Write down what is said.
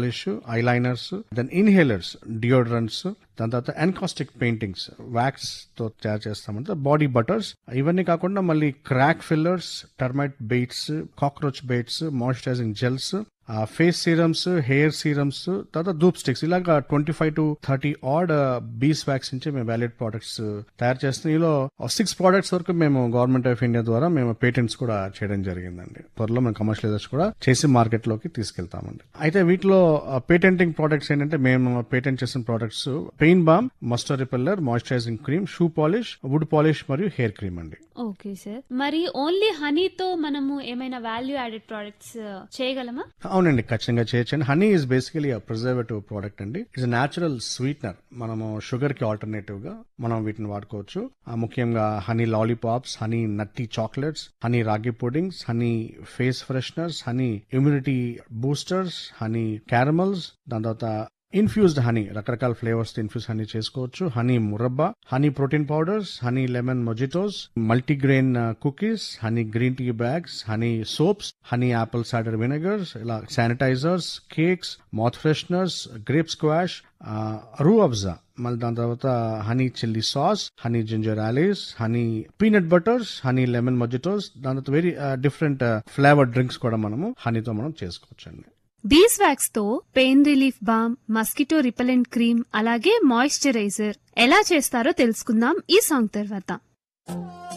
polish eyeliners then inhalers deodorants దాని తర్వాత ఎన్కాస్టిక్ paintings wax తో తయారు చేస్తామంటే బాడీ బటర్స్ ఇవన్నీ కాకుండా మళ్ళీ crack fillers termite baits cockroach baits moisturising gels face serums hair serums తర్వాత ధూప్ స్టిక్స్ ఇలాగా twenty five to thirty odd beeswax నుంచి మేము వ్యాలిడ్ ప్రోడక్ట్స్ తయారు చేస్తున్నాం ఇందులో సిక్స్ ప్రోడక్ట్స్ వరకు మేము గవర్నమెంట్ ఆఫ్ ఇండియా ద్వారా మేము పేటెంట్స్ కూడా చేయడం జరిగిందండి త్వరలో మేము కమర్షియలైజర్స్ కూడా చేసి మార్కెట్ లోకి తీసుకెళ్తామండి అయితే వీటిలో పేటెంటింగ్ ప్రోడక్ట్స్ ఏంటంటే మేము పేటెంట్ చేసిన products pain balm mosquito repeller moisturising cream shoe polish wood polish మరియు హెయిర్ క్రీమ్ అండి ఓకే సార్ మరి ఓన్లీ హనీతో మనము ఏమైనా వాల్యూ యాడెడ్ ప్రోడక్ట్స్ చేయగలమా అవునండి ఖచ్చితంగా చేయొచ్చండి honey is basically preservative product అండి ఇట్స్ న్యాచురల్ స్వీట్నర్ మనము షుగర్ కి ఆల్టర్నేటివ్ గా మనం వీటిని వాడుకోవచ్చు ఆ, ముఖ్యంగా honey lollipops honey nutty chocolates honey ragi puddings honey face fresheners honey immunity boosters honey caramels దాని తర్వాత ఇన్ఫ్యూజ్డ్ హనీ రకరకాల ఫ్లేవర్స్ ఇన్ఫ్యూజ్ హనీ చేసుకోవచ్చు honey murabba honey protein powders honey lemon mojitos multigrain cookies honey green tea bags honey soaps honey apple cider vinegars ఇలా sanitisers cakes mouth fresheners grape squash Rooh Afza మళ్ళీ దాని తర్వాత honey chilli sauce honey ginger ales honey peanut butters honey lemon mojitos దాని తర్వాత very different flavour drinks కూడా మనము హనీతో మనం చేసుకోవచ్చండి బీస్ వ్యాక్స్ తో pain relief balm mosquito repellent cream అలాగే మాయిశ్చరైజర్ ఎలా చేస్తారో తెలుసుకుందాం ఈ సాంగ్ తర్వాత